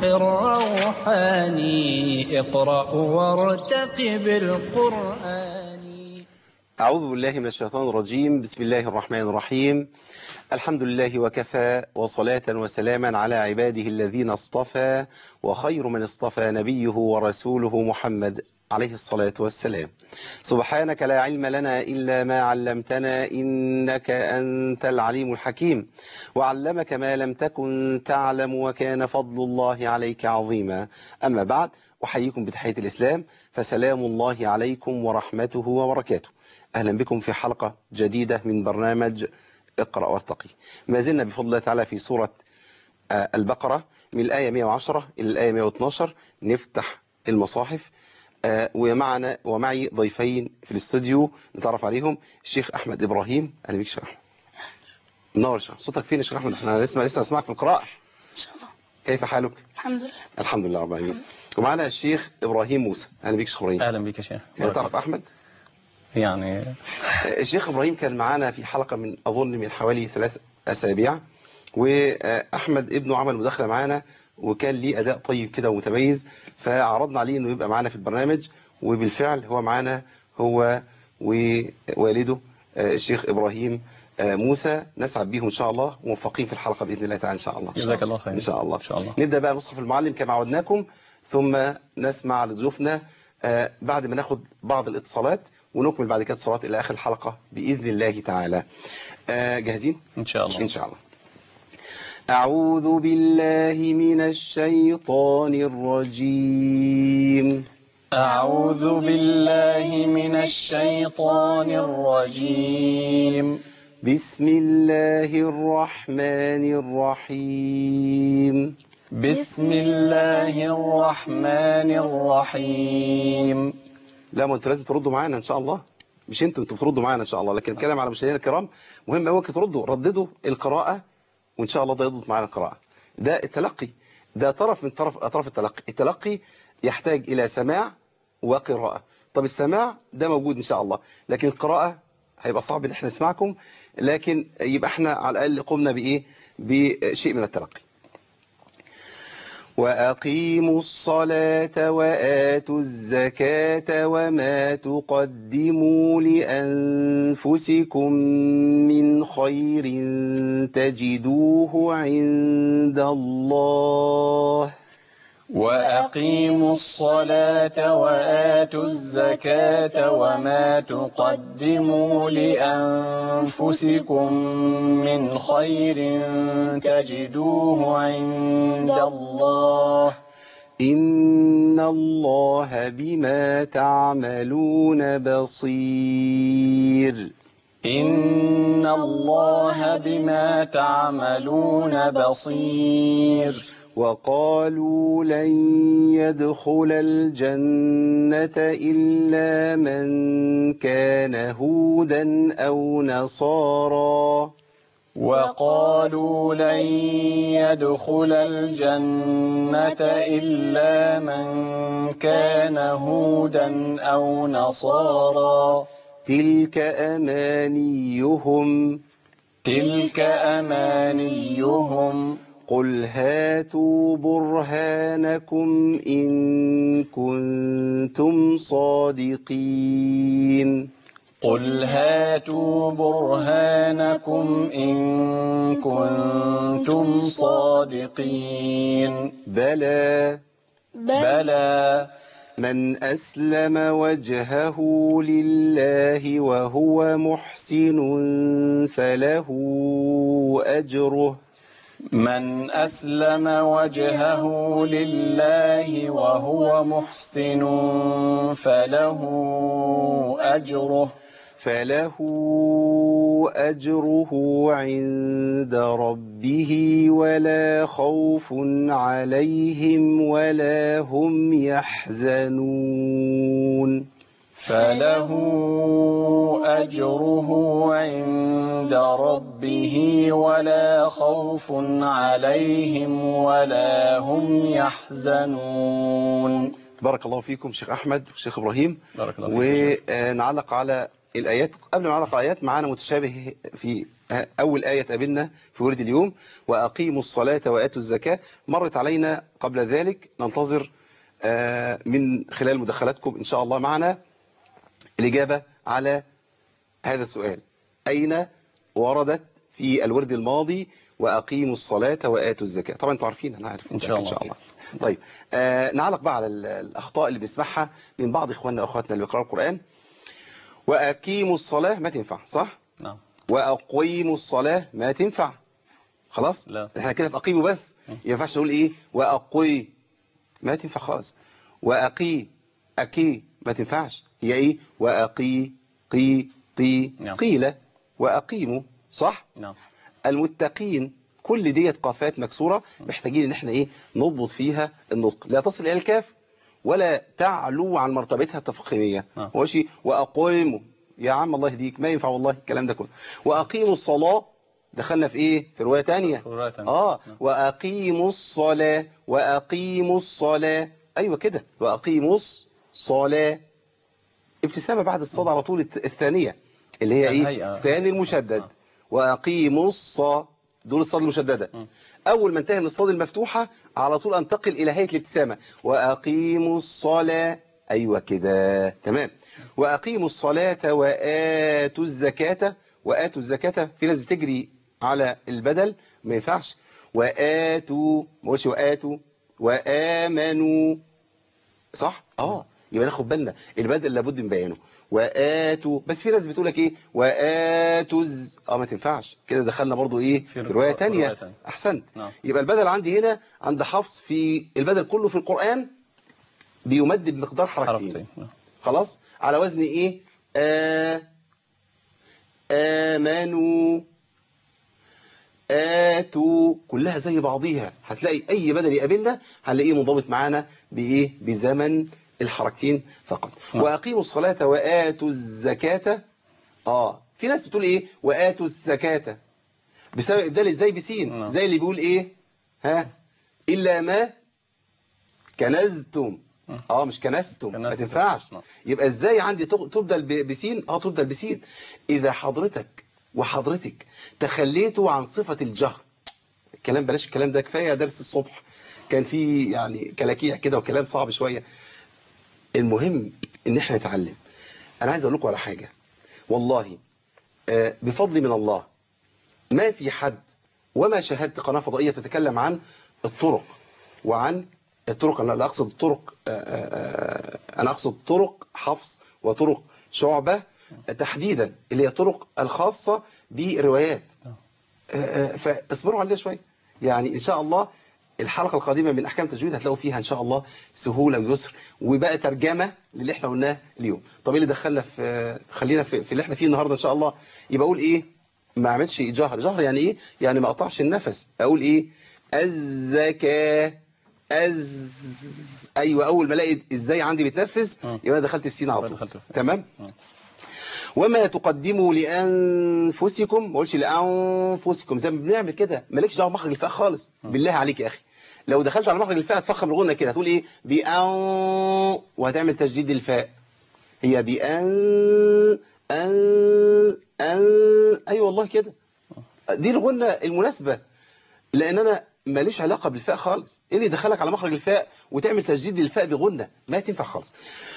الروحاني اقرأ وارتقب القرآن أعوذ بالله من الشيطان الرجيم بسم الله الرحمن الرحيم الحمد لله وكفى وصلاة وسلاما على عباده الذين اصطفى وخير من اصطفى نبيه ورسوله محمد عليه الصلاة والسلام سبحانك لا علم لنا إلا ما علمتنا إنك أنت العليم الحكيم وعلمك ما لم تكن تعلم وكان فضل الله عليك عظيما أما بعد أحييكم بتحية الإسلام فسلام الله عليكم ورحمته وبركاته أهلا بكم في حلقة جديدة من برنامج اقرأ وارتقي ما زلنا بفضل الله تعالى في سورة البقرة من الآية 110 إلى الآية 112 نفتح المصاحف ومعنا ومعي ضيفين في الاستوديو نتعرف عليهم الشيخ أحمد إبراهيم أهلا بك شيخ أحمد منور شيخ صوتك فين يا شيخ أحمد احنا لسه لسه نسمعك في القراءة إن شاء الله كيف حالك الحمد لله الحمد لله رب العالمين ومعنا الشيخ إبراهيم موسى أهلا بك شيخ إبراهيم اهلا بك يا شيخ تعرف أحمد يعني الشيخ إبراهيم كان معانا في حلقة من أظن من حوالي ثلاث أسابيع وأحمد ابنه عمل مداخلة معانا وكان ليه أداء طيب كده ومتميز فعرضنا عليه أنه يبقى معانا في البرنامج وبالفعل هو معانا هو ووالده الشيخ إبراهيم موسى نسعد بيهم إن شاء الله وموفقين في الحلقة بإذن الله تعالى إن شاء الله جزاك الله خير إن شاء الله إن شاء الله نبدأ بقى مصحف المعلم كما عودناكم ثم نسمع لضيوفنا بعد ما ناخد بعض الاتصالات ونكمل بعد كده اتصالات إلى آخر الحلقة بإذن الله تعالى جاهزين؟ إن شاء الله إن شاء الله أعوذ بالله من الشيطان الرجيم أعوذ بالله من الشيطان الرجيم بسم الله الرحمن الرحيم بسم الله الرحمن الرحيم لا ما انتوا لازم تردوا معانا ان شاء الله مش انتوا انتوا بتردوا معانا ان شاء الله لكن نتكلم على مشاهدينا الكرام مهم قوي تردوا رددوا القراءة وان شاء الله ده يضبط معانا القراءة ده التلقي ده طرف من طرف اطراف التلقي التلقي يحتاج الى سماع وقراءة طب السماع ده موجود ان شاء الله لكن القراءة هيبقى صعب ان احنا نسمعكم لكن يبقى احنا على الاقل قمنا بايه بشيء من التلقي وأقيموا الصلاة وآتوا الزكاة وما تقدموا لأنفسكم من خير تجدوه عند الله وأقيموا الصلاة وآتوا الزكاة وما تقدموا لأنفسكم من خير تجدوه عند الله إن الله بما تعملون بصير إن الله بما تعملون بصير وقالوا لن يدخل الجنة إلا من كان هودا أو نصارى وقالوا لن يدخل الجنة إلا من كان هودا أو نصارى تلك أمانيهم تلك أمانيهم قل هاتوا برهانكم إن كنتم صادقين قل هاتوا برهانكم إن كنتم صادقين بلى بلى من أسلم وجهه لله وهو محسن فله أجره من أسلم وجهه لله وهو محسن فله أجره فله أجره عند ربه ولا خوف عليهم ولا هم يحزنون فله أجره عند ربه ولا خوف عليهم ولا هم يحزنون بارك الله فيكم شيخ أحمد وشيخ إبراهيم بارك الله فيك ونعلق على الآيات قبل ما نعلق على الآيات معانا متشابه في آه، أول آية تقابلنا في ورد اليوم وأقيموا الصلاة وآتوا الزكاة مرت علينا قبل ذلك ننتظر آه، من خلال مداخلاتكم إن شاء الله معنا الإجابة على هذا السؤال أين وردت في الورد الماضي وأقيموا الصلاة وآتوا الزكاة طبعا أنتوا عارفين أنا عارف إن شاء إن شاء الله. الله طيب آه نعلق بقى على ال- الأخطاء اللي بنسمعها من بعض إخواننا وأخواتنا اللي بيقرأوا القرآن وأقيموا الصلاة ما تنفع صح نعم وأقيموا الصلاة ما تنفع خلاص لا. احنا كده في أقيموا بس ما ينفعش نقول إيه وأقي ما تنفع خالص وأقي أكي ما تنفعش هي إيه وأقي قي قي نعم. قيل وأقيموا صح نعم المتقين كل ديت قافات مكسورة محتاجين ان احنا ايه نضبط فيها النطق لا تصل الى الكاف ولا تعلو عن مرتبتها التفخيمية آه. هو شيء وأقيموا يا عم الله يهديك ما ينفع والله الكلام ده كله وأقيموا الصلاة دخلنا في ايه في رواية تانية في رواية تانية. اه نعم. وأقيموا الصلاة وأقيموا الصلاة أيوة كده وأقيموا الصلاة ابتسامة بعد الصاد على طول الت- الثانية اللي هي ايه الهيئة. ثاني المشدد آه. وأقيموا الصلاة دول الصاد المشددة م. أول ما انتهي من الصاد المفتوحة على طول أنتقل إلى هيئة الابتسامة وأقيموا الصلاة أيوة كده تمام وأقيموا الصلاة وآتوا الزكاة وآتوا الزكاة في ناس بتجري على البدل ما ينفعش وآتوا ما قولش وآتوا وآمنوا صح؟ اه يبقى ناخد بالنا البدل لابد من بيانه وآتوا بس في ناس بتقول لك ايه وآتوا الز- اه ما تنفعش كده دخلنا برضو ايه في في رواية في تانية رواية تانية. احسنت نعم. يبقى البدل عندي هنا عند حفص في البدل كله في القرآن بيمد بمقدار حركتين حركتين نعم. خلاص على وزن ايه آ آمنوا آتوا كلها زي بعضيها هتلاقي أي بدل يقابلنا هنلاقيه منضبط معانا بإيه بزمن الحركتين فقط نعم. وأقيموا الصلاة وآتوا الزكاة آه في ناس بتقول إيه وآتوا الزكاة بسبب إبدال إزاي بسين نعم. زي اللي بيقول إيه ها إلا ما كنزتم نعم. اه مش كنستم ما كنستم. تنفعش نعم. يبقى ازاي عندي تغ- تبدل ب- بسين اه تبدل بسين اذا حضرتك وحضرتك تخليتوا عن صفة الجهر الكلام بلاش الكلام ده كفاية درس الصبح كان في يعني كلاكيع كده وكلام صعب شوية المهم ان احنا نتعلم انا عايز اقول لكم على حاجة والله آه، بفضل من الله ما في حد وما شاهدت قناة فضائية تتكلم عن الطرق وعن الطرق أنا لا أقصد الطرق آه، آه، آه، أنا أقصد طرق حفص وطرق شعبة تحديدا اللي هي طرق الخاصة بروايات نعم. آه، آه، فاصبروا عليها شوية يعني إن شاء الله الحلقة القادمة من أحكام تجويد هتلاقوا فيها إن شاء الله سهولة ويسر وبقى ترجمة للي احنا قلناه اليوم طب إيه اللي دخلنا في خلينا في, في اللي احنا فيه النهاردة إن شاء الله يبقى أقول إيه ما أعملش جهر جهر يعني إيه يعني ما أقطعش النفس أقول إيه الزكاة أز أيوة أول ما ألاقي إزاي عندي بتنفس آه. يبقى أنا دخلت في سين على يبقى طول دخلت في سين. تمام آه. وما تقدموا لأنفسكم ما قولش لأنفسكم زي ما بنعمل كده مالكش دعوه بمخرج الفاء خالص بالله عليك يا أخي لو دخلت على مخرج الفاء تفخم الغنة كده هتقول إيه بأن وهتعمل تشديد الفاء هي بأن أن أن أي والله كده دي الغنة المناسبة لأن أنا ماليش علاقة بالفاء خالص إيه اللي يدخلك على مخرج الفاء وتعمل تشديد الفاء بغنة ما تنفع خالص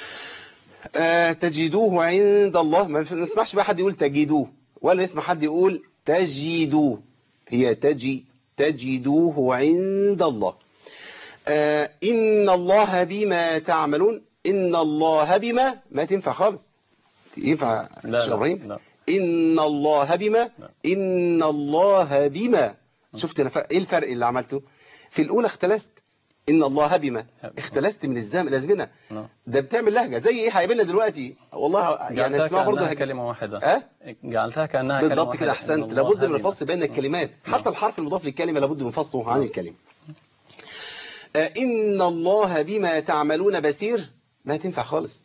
آه، تجدوه عند الله ما نسمعش بقى حد يقول تجدوه ولا نسمع حد يقول تجدوه هي تجي تجدوه عند الله آه، إن الله بما تعملون إن الله بما ما تنفع خالص ينفع لا شيخ إبراهيم لا لا إن الله بما لا. إن الله بما شفت أنا ف- إيه الفرق اللي عملته في الأولى اختلست إن الله بما اختلست من الزمن الأزمنة نعم. ده بتعمل لهجة زي إيه هيقابلنا دلوقتي والله يعني جعلتها هتسمعها برضه كأنها هجة كلمة واحدة أه؟ جعلتها كأنها كلمة بالضبط واحدة كده إن أحسنت الله لابد من بما. الفصل بين الكلمات حتى الحرف المضاف للكلمة لابد من فصله عن الكلمة آه، إن الله بما تعملون بصير ما تنفع خالص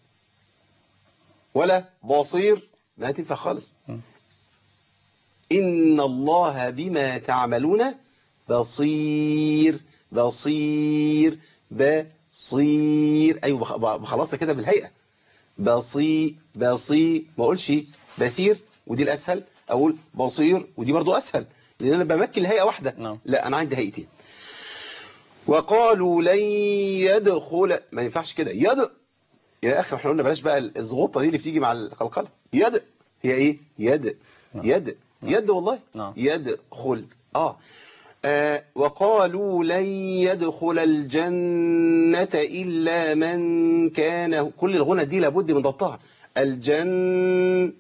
ولا بصير ما تنفع خالص م. إن الله بما تعملون بصير بصير بصير أيوة بخ- بخلصها كده بالهيئة بصي بصي ما أقولش بصير ودي الأسهل اقول بصير ودي برضو اسهل لان انا بمكن الهيئه واحده نعم. لا انا عندي هيئتين وقالوا لن يدخل ما ينفعش كده يد يا اخي احنا قلنا بلاش بقى الزغطه دي اللي بتيجي مع القلقله يد هي ايه يد يد يد والله نعم. يدخل اه آه، وقالوا لن يدخل الجنة إلا من كان كل الغنى دي لابد من ضبطها الجن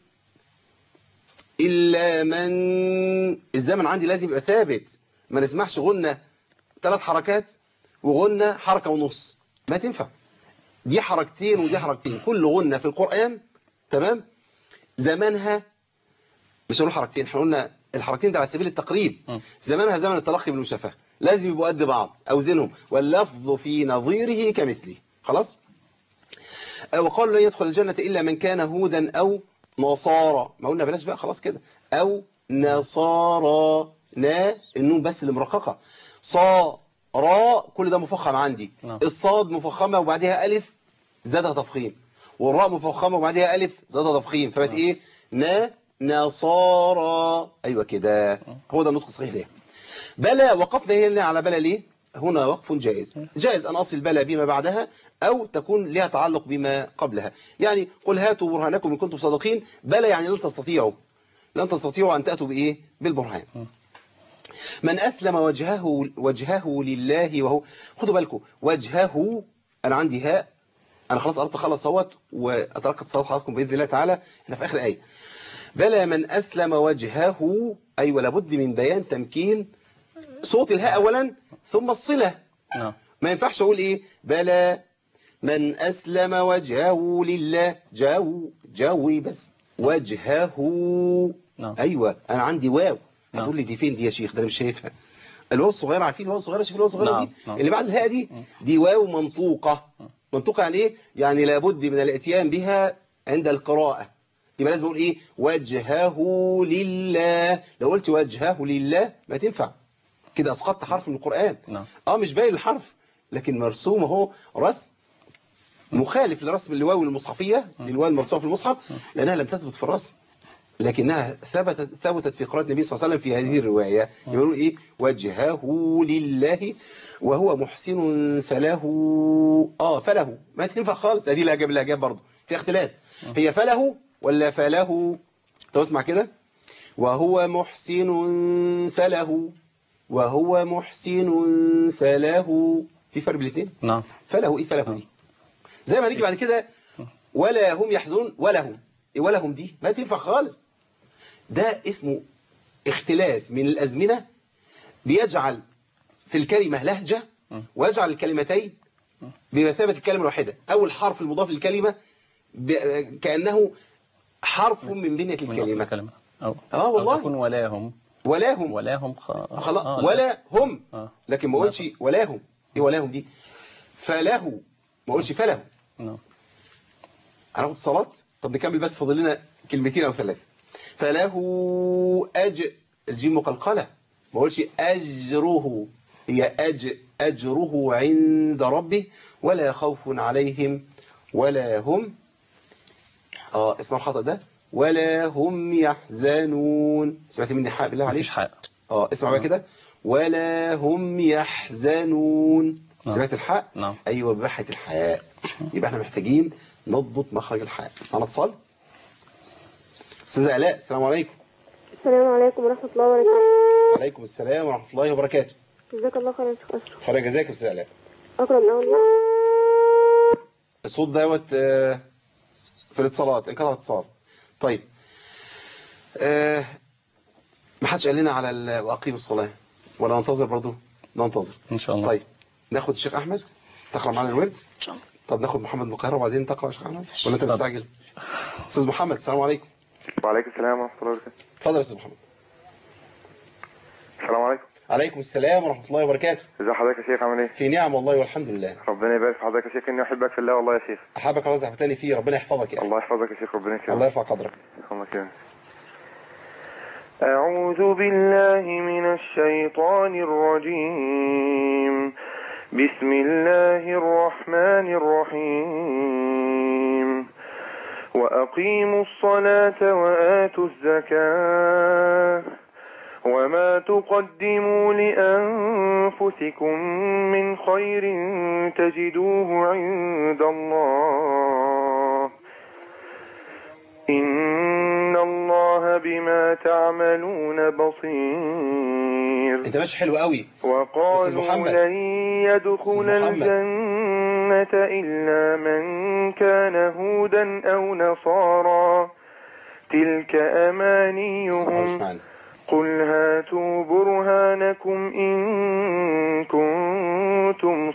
إلا من الزمن عندي لازم يبقى ثابت ما نسمعش غنى ثلاث حركات وغنى حركة ونص ما تنفع دي حركتين ودي حركتين كل غنى في القرآن تمام زمانها مش هنقول حركتين احنا قلنا الحركتين ده على سبيل التقريب م. زمانها زمن التلقي بالمشافهه لازم يبقوا قد بعض اوزنهم واللفظ في نظيره كمثله خلاص آه، وقالوا لن يدخل الجنة إلا من كان هودا أو نصارى ما قلنا بلاش بقى خلاص كده أو نصارى نا النون بس اللي مرققة صا را كل ده مفخم عندي نعم. الصاد مفخمة وبعدها ألف زادها تفخيم والراء مفخمة وبعدها ألف زادها تفخيم فبقت إيه نا نصارى أيوة كده هو ده النطق الصحيح ليه بلى وقفنا هنا على بلى ليه هنا وقف جائز جائز أن أصل بلى بما بعدها أو تكون لها تعلق بما قبلها يعني قل هاتوا برهانكم إن كنتم صادقين بلى يعني لن تستطيعوا لن تستطيعوا أن تأتوا بإيه بالبرهان من أسلم وجهه وجهه لله وهو خدوا بالكم وجهه أنا عندي هاء أنا خلاص قربت أخلص اهوت وأتلقى اتصالات حضراتكم بإذن الله تعالى احنا في آخر آية بلى من أسلم وجهه أيوة لابد من بيان تمكين صوت الهاء أولا ثم الصلة نعم ما ينفعش أقول إيه بلى من أسلم وجهه لله جو جوي بس وجهه نعم. أيوة أنا عندي واو نعم. هتقول لي دي فين دي يا شيخ ده أنا مش شايفها الواو الصغيرة عارفين الواو الصغيرة شايف الواو الصغيرة نعم، دي نعم. اللي بعد الهاء دي دي واو منطوقة منطوقة يعني إيه يعني لابد من الاتيان بها عند القراءة يبقى لازم أقول إيه وجهه لله لو قلت وجهه لله ما تنفع كده أسقطت حرف من القرآن نعم. اه مش باين الحرف لكن مرسوم اهو رسم مخالف لرسم الواو المصحفية للواو المرسومة في المصحف لأنها لم تثبت في الرسم لكنها ثبتت ثبتت في قراءة النبي صلى الله عليه وسلم في هذه الرواية يقولون إيه وجهه لله وهو محسن فله آه فله ما تنفع خالص ادي لها جاب لها جاب برضه في اختلاس هي فله ولا فله طب اسمع كده وهو محسن فله وهو محسن فله في فرق بين الاثنين نعم فله ايه فله دي زي ما نيجي بعد كده ولا هم يحزنون ولا هم إيه ولا هم دي ما تنفع خالص ده اسمه اختلاس من الأزمنة بيجعل في الكلمة لهجة ويجعل الكلمتين بمثابة الكلمة الواحدة أول حرف المضاف للكلمة ب- كأنه حرف من بنية من أصل الكلمة الكلمة أو آه والله. أو تكون ولاهم ولا هم ولاهم خ... خلاص آه، لا. ولا هم آه. لكن ما اقولش ولا هم ايه ولا هم دي فله ما اقولش فله نعم هناخد صلاة طب نكمل بس فاضل لنا كلمتين او ثلاثة فله أج الجيم مقلقلة ما اقولش أجره هي أج أجره عند ربه ولا خوف عليهم ولا هم اه اسمع الخطأ ده ولا هم يحزنون سمعت مني حق بالله عليك مفيش حق اه اسمع بقى كده ولا هم يحزنون نعم. سمعت الحق نعم. ايوه ببحة الحياء يبقى احنا محتاجين نضبط مخرج الحياء معنا اتصال استاذه الاء السلام عليكم السلام عليكم ورحمة الله وبركاته وعليكم السلام ورحمه الله وبركاته جزاك الله خير يا شيخ أشرف خير جزاك يا استاذه الاء أقرأ من أول مرة الصوت دوت آه، في الاتصالات انقطع الاتصال طيب آه، ما حدش قال لنا على ال- واقيموا الصلاه ولا ننتظر برضو ننتظر إن شاء الله طيب ناخد الشيخ احمد تقرا معانا الورد طب ناخد محمد من القاهره وبعدين تقرا يا شيخ احمد ولا انت اتفضل. مستعجل استاذ محمد السلام عليكم وعليكم السلام ورحمة الله وبركاته اتفضل يا استاذ محمد السلام عليكم عليكم السلام ورحمه الله وبركاته ازي حضرتك يا شيخ عامل ايه في نعم والله والحمد لله ربنا يبارك في حضرتك يا شيخ اني احبك في الله والله يا شيخ احبك الله تحبتني فيه ربنا يحفظك يا أخي. الله يحفظك يا شيخ ربنا الله يكرمك يرفع قدرك الله يكرمك أعوذ بالله من الشيطان الرجيم بسم الله الرحمن الرحيم وأقيموا الصلاة وآتوا الزكاة وما تقدموا لأنفسكم من خير تجدوه عند الله إن الله بما تعملون بصير انت ماشي حلو قوي أستاذ وقالوا محمد. لن يدخل أستاذ محمد. الجنة إلا من كان هودا أو نصارى تلك صح مش أمانيهم معانا قل هاتوا برهانكم إن كنتم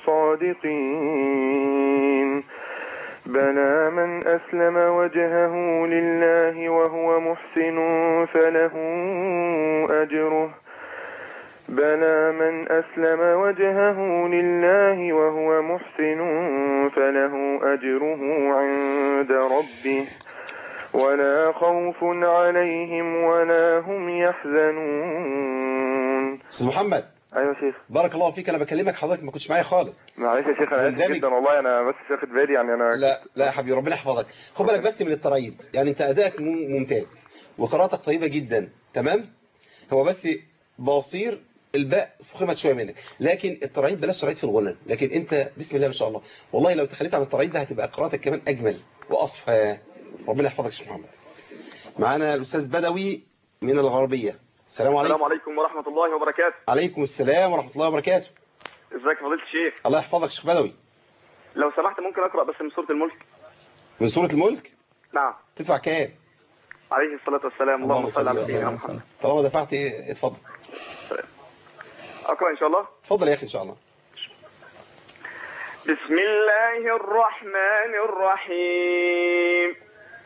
صادقين بلى من أسلم وجهه لله وهو محسن فله أجره بلى من أسلم وجهه لله وهو محسن فله أجره عند ربه ولا خوف عليهم ولا هم يحزنون استاذ محمد ايوه يا شيخ بارك الله فيك انا بكلمك حضرتك ما كنتش معايا خالص معلش يا شيخ انا اسف مندمج. جدا والله انا بس مش واخد بالي يعني انا لا لا يا حبيبي ربنا يحفظك خد بالك بس من الترايد يعني انت ادائك مم- ممتاز وقراءتك طيبه جدا تمام هو بس بصير الباء فخمت شويه منك لكن الترايد بلاش ترايد في الغنى لكن انت بسم الله ما شاء الله والله لو تخليت عن الترايد ده هتبقى قراءتك كمان اجمل واصفى ربنا يحفظك يا شيخ محمد معانا الاستاذ بدوي من الغربيه السلام عليكم السلام عليكم ورحمة الله وبركاته عليكم السلام ورحمه الله وبركاته ازيك يا فضيلة الشيخ الله يحفظك يا شيخ بدوي لو سمحت ممكن أقرأ بس من سورة الملك من سوره الملك نعم تدفع كام عليه الصلاة والسلام اللهم صل على سيدنا محمد طالما دفعت ايه اتفضل أقرأ إن شاء الله اتفضل يا اخي ان شاء الله بسم الله الرحمن الرحيم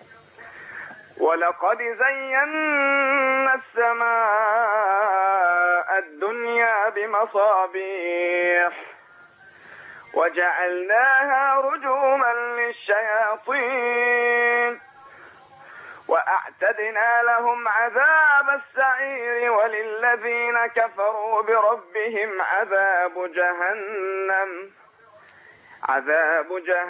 ولقد زينا السماء الدنيا بمصابيح وجعلناها رجوما للشياطين وأعتدنا لهم عذاب السعير وللذين كفروا بربهم عذاب جهنم عذاب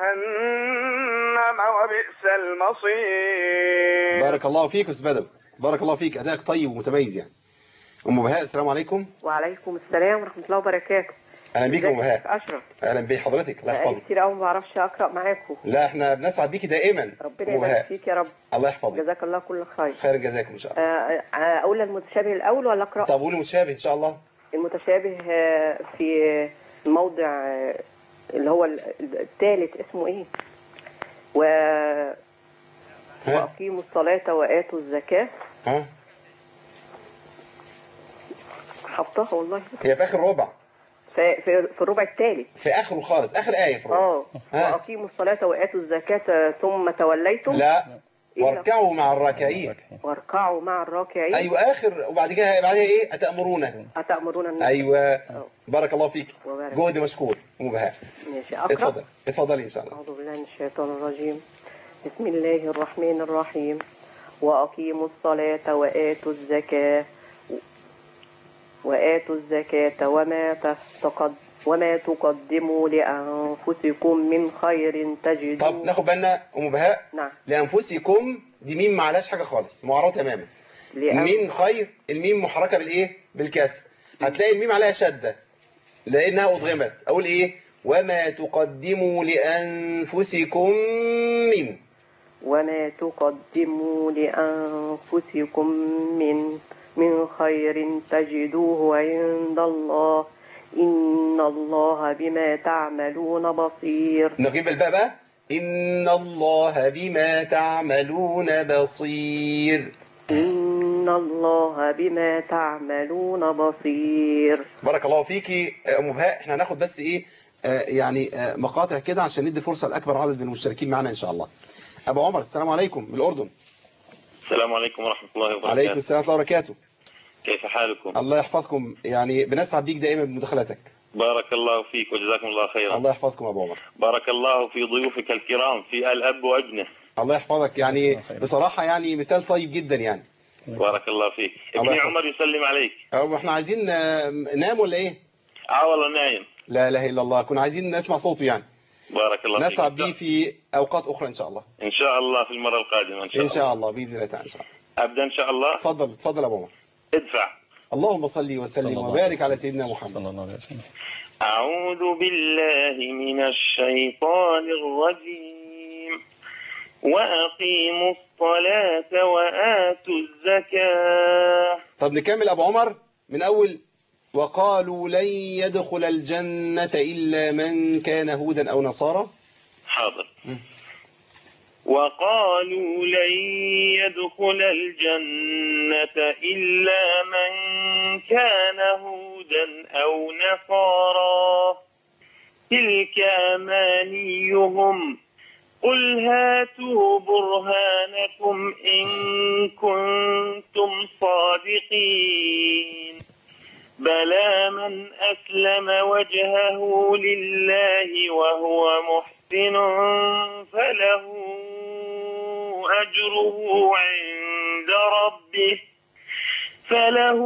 جهنم وبئس المصير بارك الله فيك يا استاذ بدوي بارك الله فيك ادائك طيب ومتميز يعني ام بهاء السلام عليكم وعليكم السلام ورحمة الله وبركاته اهلا بيك يا ام ازيك بهاء أشرف اهلا بحضرتك الله بقالي يحفظك كتير قوي ما بعرفش أقرأ معاكم لا احنا بنسعد بيكي دائما ربنا ام يبارك بهاء فيك يا رب الله يحفظك جزاك الله كل خير خير جزاكم ان شاء الله آه، آه، أقول المتشابه الأول ولا أقرأ طب قولي متشابه ان شاء الله المتشابه آه، في الموضع آه، اللي هو ال- الثالث اسمه ايه و... ها وأقيموا الصلاة وآتوا الزكاة ها حطها والله هي في اخر ربع في, في, في الربع الثالث في اخره خالص اخر ايه في الربع اه ها. وأقيموا الصلاة وآتوا الزكاة ثم توليتم لا إيه واركعوا مع الراكعين واركعوا مع الراكعين ايوه اخر وبعد كده بعدها ايه اتامرون أتأمرون الناس ايوه بارك الله فيك وبارك. جهد مشكور ام بهاء ماشي أقرأ اتفضل اتفضلي ان شاء الله أعوذ بالله من الشيطان الرجيم بسم الله الرحمن الرحيم وأقيموا الصلاة وآتوا الزكاة وآتوا الزكاة وما تقد وما تقدموا لأنفسكم من خير طب تجدوه ناخد بالنا ام بهاء نعم لانفسكم دي ميم ما عليهاش حاجه خالص معرضه تماما لأن... من خير الميم محركه بالايه بالكسر هتلاقي الميم عليها شده لانها ادغمت اقول ايه وما تقدموا لانفسكم من وما تقدموا لأنفسكم من من خير تجدوه عند الله إن الله بما تعملون بصير نجيب الباء بقى ان الله بما تعملون بصير إن الله بما تعملون بصير بارك الله فيكي يا ام بهاء احنا هناخد بس ايه آه يعني آه مقاطع كده عشان ندي فرصه لاكبر عدد من المشتركين معنا ان شاء الله ابو عمر السلام عليكم من الاردن السلام عليكم ورحمة الله وبركاته عليكم السلام ورحمه الله وبركاته كيف حالكم الله يحفظكم يعني بنسعد بيك دائما بمداخلتك بارك الله فيك وجزاكم الله خيرا الله يحفظكم يا ابو عمر بارك الله في ضيوفك الكرام في الأب وابنه الله يحفظك يعني بصراحه يعني مثال طيب جدا يعني بارك الله فيك الله ابني يحفظك. عمر يسلم عليك أو احنا عايزين آه، نام ولا ايه اه والله نايم لا اله الا الله كنا عايزين نسمع صوته يعني بارك الله فيك نسعد به في أوقات أخرى إن شاء الله إن شاء الله في المرة القادمة إن شاء إن الله شاء الله بإذن الله تعالى إن شاء الله أبدأ إن شاء الله تفضل تفضل يا أبو عمر ادفع اللهم صل صلى وسلم الله عليه وبارك وسلم. على سيدنا محمد صلى الله عليه وسلم أعوذ بالله من الشيطان الرجيم وأقيموا الصلاة وآتوا الزكاة طب نكمل أبو عمر من أول وقالوا لن يدخل الجنة إلا من كان هودا أو نصارى حاضر م. وقالوا لن يدخل الجنة إلا من كان هودا أو نصارى تلك أمانيهم قل هاتوا برهانكم إن كنتم صادقين بلى من أسلم وجهه لله وهو محسن فله أجره عند ربه فله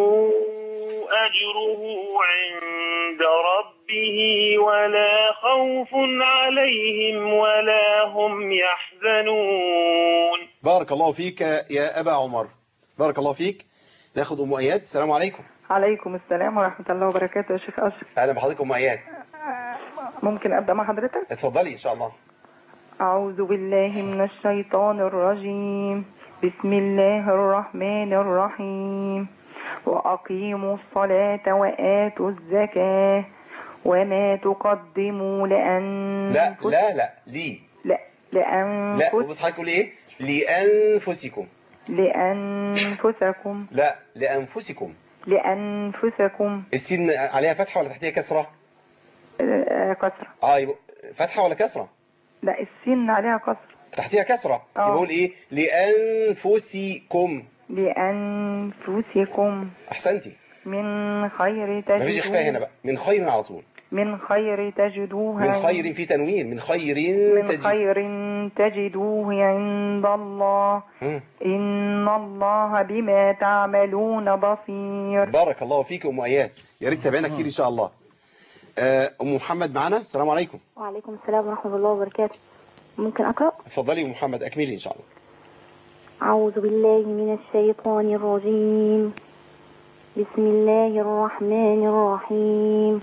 أجره عند ربه ولا خوف عليهم ولا هم يحزنون بارك الله فيك يا أبا عمر بارك الله فيك ناخد أم أياد السلام عليكم عليكم السلام ورحمة الله وبركاته يا شيخ أشرف أهلا بحضرتك أم أياد ممكن أبدأ مع حضرتك اتفضلي إن شاء الله أعوذ بالله من الشيطان الرجيم بسم الله الرحمن الرحيم وأقيموا الصلاة وآتوا الزكاة وما تقدموا لأن لا لا لا لي لا لا لأنفس بص حضرتك تقول إيه لأنفسكم لأنفسكم لا لأنفسكم لأنفسكم السين عليها فتحة ولا تحتيها كسرة آه، كسرة اه يبقى فتحة ولا كسرة لا السين عليها كسرة تحتيها كسرة آه. يبقى اقول ايه لأنفسكم لأنفسكم احسنتي من خير مفيش اخفاء هنا تجدوه بقى من خير على طول من خير تجدوه من عند- خير في تنوين من خير من تجد خير تجدوه عند الله مم. إن الله بما تعملون بصير بارك الله فيك ام ايات يا ريت تابعنا كتير ان شاء الله آه، ام محمد معانا السلام عليكم وعليكم السلام ورحمة الله وبركاته ممكن أقرأ اتفضلي يا ام محمد اكملي ان شاء الله أعوذ بالله من الشيطان الرجيم بسم الله الرحمن الرحيم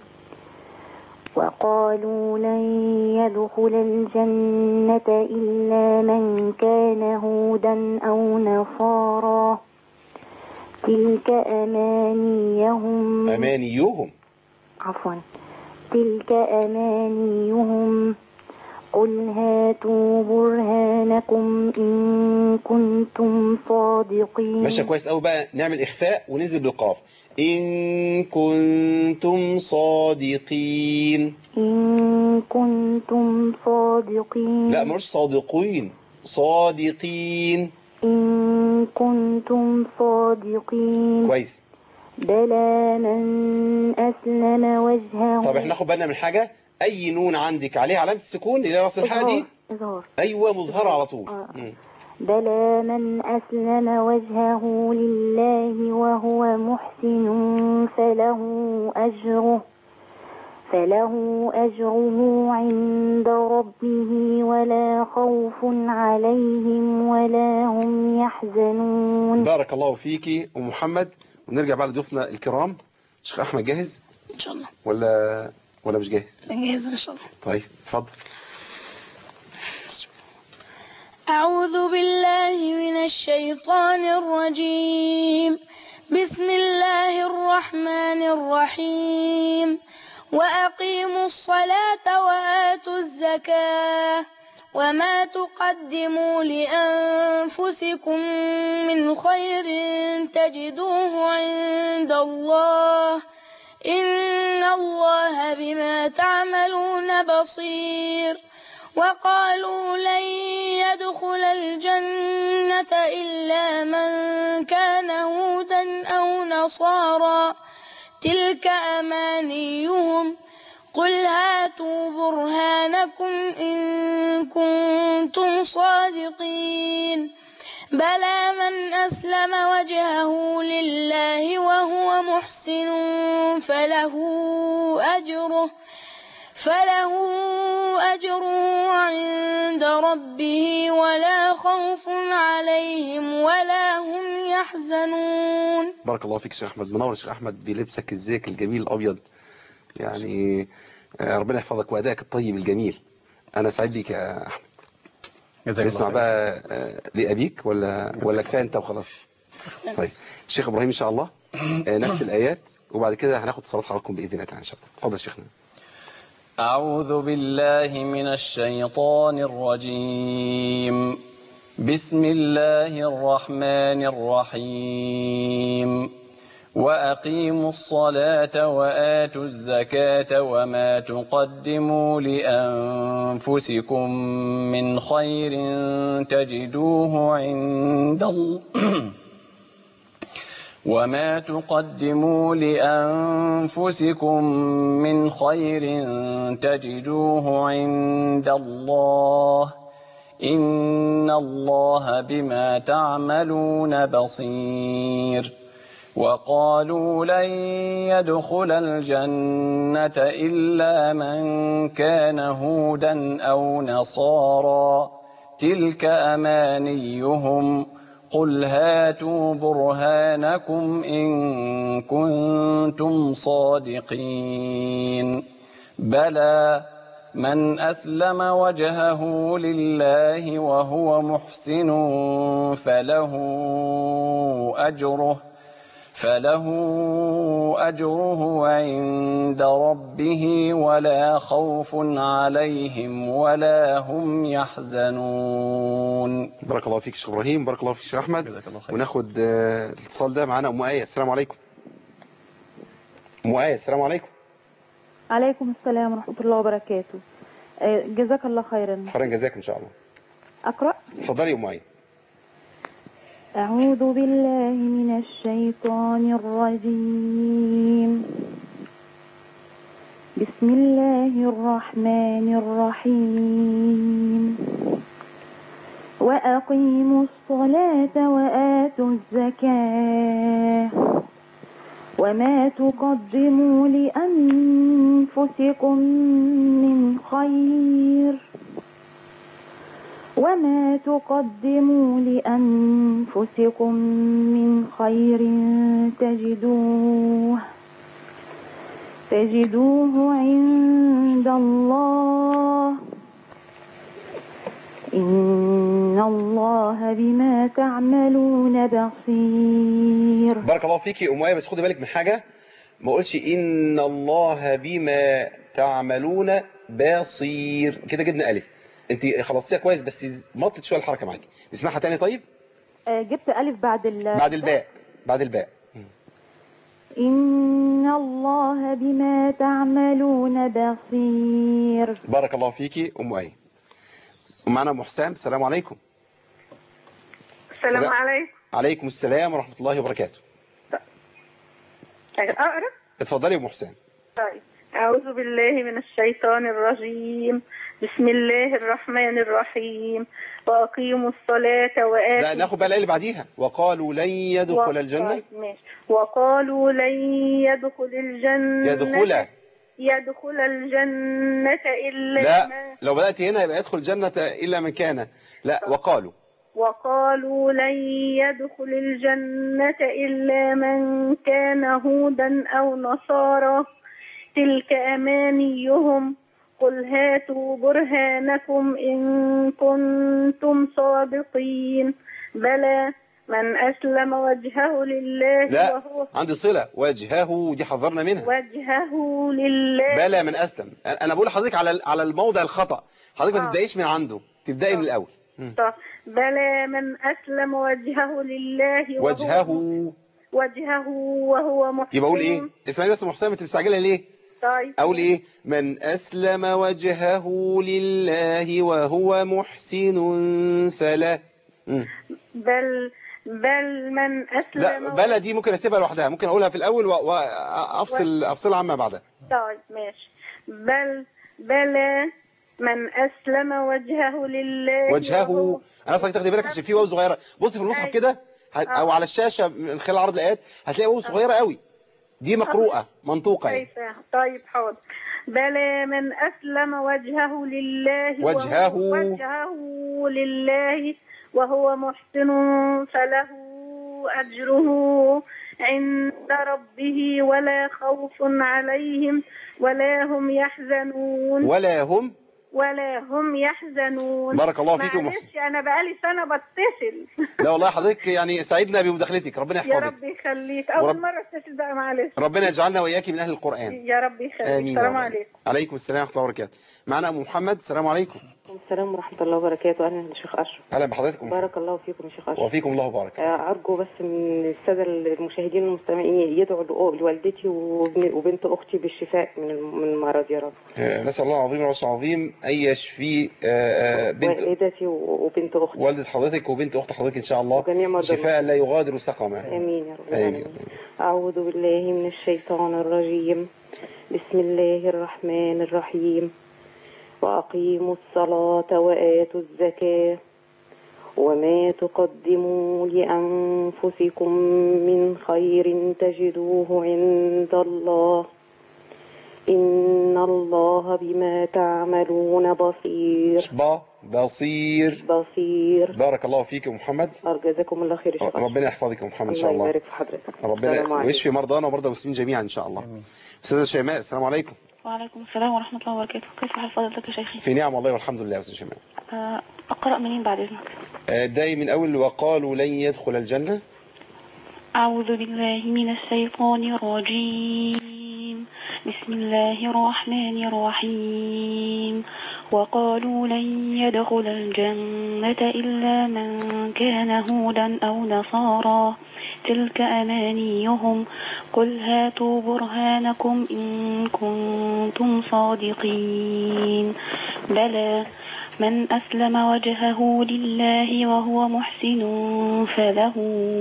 وقالوا لن يدخل الجنة إلا من كان هودا أو نصارى تلك أمانيهم امانيهم عفوا تلك أمانيهم قل هاتوا برهانكم إن كنتم صادقين ماشي كويس قوي بقى نعمل اخفاء وننزل بالقاف ان كنتم صادقين إن كنتم صادقين لا مش صادقين صادقين إن كنتم صادقين كويس بلى من أسلم وجهه طب احنا ناخد بالنا من حاجة اي نون عندك عليها علامة السكون اللي هي راس الحاء دي إظهار إظهار ايوه مظهرة على طول آه. مم. بلى من أسلم وجهه لله وهو محسن فله أجره فله أجره عند ربه ولا خوف عليهم ولا هم يحزنون بارك الله فيكي ام محمد ونرجع بقى لضيوفنا الكرام شيخ احمد جاهز إن شاء الله ولا ولا مش جاهز جاهز إن شاء الله طيب اتفضل أعوذ بالله من الشيطان الرجيم بسم الله الرحمن الرحيم وأقيموا الصلاة وآتوا الزكاة وما تقدموا لأنفسكم من خير تجدوه عند الله إن الله بما تعملون بصير وقالوا لن يدخل الجنة إلا من كان هودا أو نصارى تلك أمانيهم قل هاتوا برهانكم إن كنتم صادقين بلى من أسلم وجهه لله وهو محسن فله أجره فله أجره عند ربه ولا خوف عليهم ولا هم يحزنون بارك الله فيك شيخ احمد منور شيخ احمد بلبسك الزيك الجميل الابيض يعني آه، ربنا يحفظك وادائك الطيب الجميل انا سعيد بيك يا احمد جزاك الله نسمع خير. بقى آه، لابيك ولا ولا كفايه انت وخلاص طيب الشيخ ابراهيم ان شاء الله آه، نفس الايات وبعد كده هناخد صلاه حضراتكم باذن الله تعالى ان شاء الله اتفضل يا شيخنا أعوذ بالله من الشيطان الرجيم بسم الله الرحمن الرحيم وأقيموا الصلاة وآتوا الزكاة وما تقدموا لأنفسكم من خير تجدوه عند الله وما تقدموا لأنفسكم من خير تجدوه عند الله إن الله بما تعملون بصير وقالوا لن يدخل الجنة إلا من كان هودا أو نصارى تلك أمانيهم قل هاتوا برهانكم إن كنتم صادقين بلى من أسلم وجهه لله وهو محسن فله أجره فله أجره عند ربه ولا خوف عليهم ولا هم يحزنون بارك الله فيك شيخ ابراهيم بارك الله فيك شيخ احمد جزاك الله خير. وناخد آه، الاتصال ده معانا ام ايه السلام عليكم ام ايه السلام عليكم عليكم السلام ورحمة الله وبركاته آه، جزاك الله خيرا خيرا جزاكم ان شاء الله أقرأ اتفضلي يا ام ايه أعوذ بالله من الشيطان الرجيم بسم الله الرحمن الرحيم وأقيموا الصلاة وآتوا الزكاة وما تقدموا لأنفسكم من خير وما تقدموا لأنفسكم من خير تجدوه تجدوه عند الله إن الله بما تعملون بصير بارك الله فيكي يا ام ايه بس خدي بالك من حاجه ما اقولش ان الله بما تعملون بصير كده جبنا الف انت خلصتيها كويس بس مطت شويه الحركه معاكي نسمعها تاني طيب آه، جبت ألف بعد ال بعد الباء بعد الباء إن الله بما تعملون بصير بارك الله فيكي ام ايه ومعنا ام حسام السلام عليكم السلام سلام. عليكم عليكم السلام ورحمه الله وبركاته أقرأ اتفضلي يا ام حسام طيب أعوذ بالله من الشيطان الرجيم بسم الله الرحمن الرحيم وأقيموا الصلاة وآتوا لا ناخد بقى الايه اللي بعديها وقالوا لن يدخل الجنه طيب، ماشي وقالوا لن يدخل الجنة يدخل يدخل الجنة إلا لا ما لو بدأت هنا يبقى يدخل الجنة إلا من كان لا وقالوا وقالوا لن يدخل الجنة إلا من كان هودا أو نصارى تلك أمانيهم قل هاتوا برهانكم إن كنتم صادقين بلى من أسلم وجهه لله لا وهو عندي صلة وجهه دي حذرنا منها وجهه لله بلى من أسلم أنا بقول لحضرتك على على الموضع الخطأ حضرتك ما آه. تبدأيش من عنده تبدأي من الأول مم. طب بلى من أسلم وجهه لله وهو وجهه وجهه وهو محسن يبقى أقول إيه اسمعي بس يا محسن أنت مستعجلة ليه طيب أقول إيه من أسلم وجهه لله وهو محسن فلا مم. بل بل من أسلم لا بلا دي ممكن أسيبها لوحدها ممكن أقولها في الأول و- وأفصل أفصلها عما بعدها طيب ماشي بل بلى من أسلم وجهه لله وجهه وهو- انا اصلا تاخدي بالك عشان في واو صغيره بصي في المصحف كده هت- او على الشاشه من خلال عرض الايات هتلاقي واو صغيره قوي دي مقروءه منطوقه يعني كيف طيب حاضر بلى من أسلم وجهه لله وهو- وجهه. وجهه لله وهو محسن فله أجره عند ربه ولا خوف عليهم ولا هم يحزنون ولا هم ولا هم يحزنون بارك الله فيك يا معلش محسن. أنا بقالي سنة بتصل لا والله حضرتك يعني سعدنا بمداخلتك ربنا يا يحفظك رب يخليك أول ورب- مرة اتصل بقى معلش ربنا يجعلنا وإياك من أهل القرآن يا رب يخليك آمين يا السلام رب. عليكم عليكم السلام ورحمة الله وبركاته معنا أم محمد السلام عليكم السلام ورحمة الله وبركاته أهلا يا شيخ أشرف أهلا بحضرتك بارك الله فيكم يا شيخ أشرف وفيكم الله بارك آه، أرجو بس من السادة المشاهدين المستمعين يدعوا لأ- لوالدتي وابن- وبنت أختي بالشفاء من الم- من المرض يا رب آه، نسأل الله العظيم العرش العظيم أن يشفي آه، آه، بنت والدتي و- وبنت أختي والدة حضرتك وبنت أخت حضرتك إن شاء الله وجميع مرضى شفاء لا يغادر سقما آمين يا رب آمين العالمين أعوذ بالله من الشيطان الرجيم بسم الله الرحمن الرحيم وأقيموا الصلاة وآتوا الزكاة وما تقدموا لأنفسكم من خير تجدوه عند الله إن الله بما تعملون بصير با بصير بصير بارك الله فيك يا محمد جزاكم الله خير يا شيخ ربنا يحفظك يا محمد إن شاء الله الله يبارك في حضرتك السلام ربنا عليكم. ويشفي مرضانا ومرضى المسلمين جميعا إن شاء الله أستاذة شيماء السلام عليكم وعليكم السلام ورحمة الله وبركاته كيف حال فضلتك يا شيخي في نعم والله والحمد لله يا أستاذة شيماء آه، أقرأ منين بعد إذنك آه، ابدأي من أول وقالوا لن يدخل الجنة أعوذ بالله من الشيطان الرجيم بسم الله الرحمن الرحيم وقالوا لن يدخل الجنة إلا من كان هودا أو نصارى تلك أمانيهم قل هاتوا برهانكم إن كنتم صادقين بلى من أسلم وجهه لله وهو محسن فله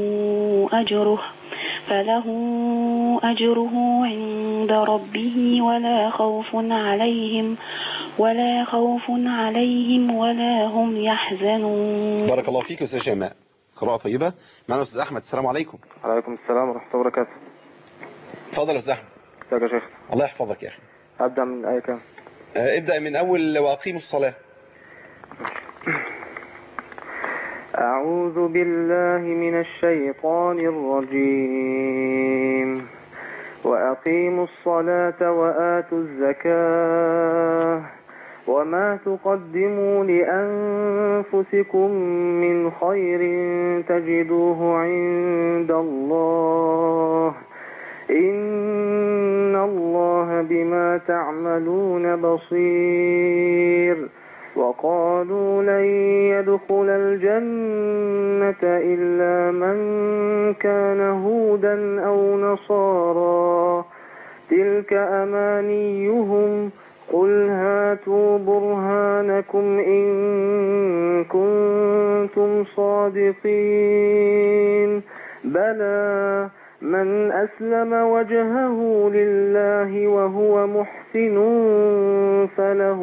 أجره فله أجره عند ربه ولا خوف عليهم ولا خوف عليهم ولا هم يحزنون بارك الله فيك يا أستاذة شيماء قراءة طيبة معنا أستاذ أحمد السلام عليكم عليكم السلام ورحمة الله وبركاته اتفضل يا أستاذ أحمد ازيك يا شيخ الله يحفظك يا أخي أبدأ من أي كام آه، ابدأ من أول وأقيموا الصلاة أعوذ بالله من الشيطان الرجيم وأقيموا الصلاة وآتوا الزكاة وما تقدموا لأنفسكم من خير تجدوه عند الله إن الله بما تعملون بصير وقالوا لن يدخل الجنة إلا من كان هودا أو نصارى تلك أمانيهم قل هاتوا برهانكم إن كنتم صادقين بلى من أسلم وجهه لله وهو محسن فله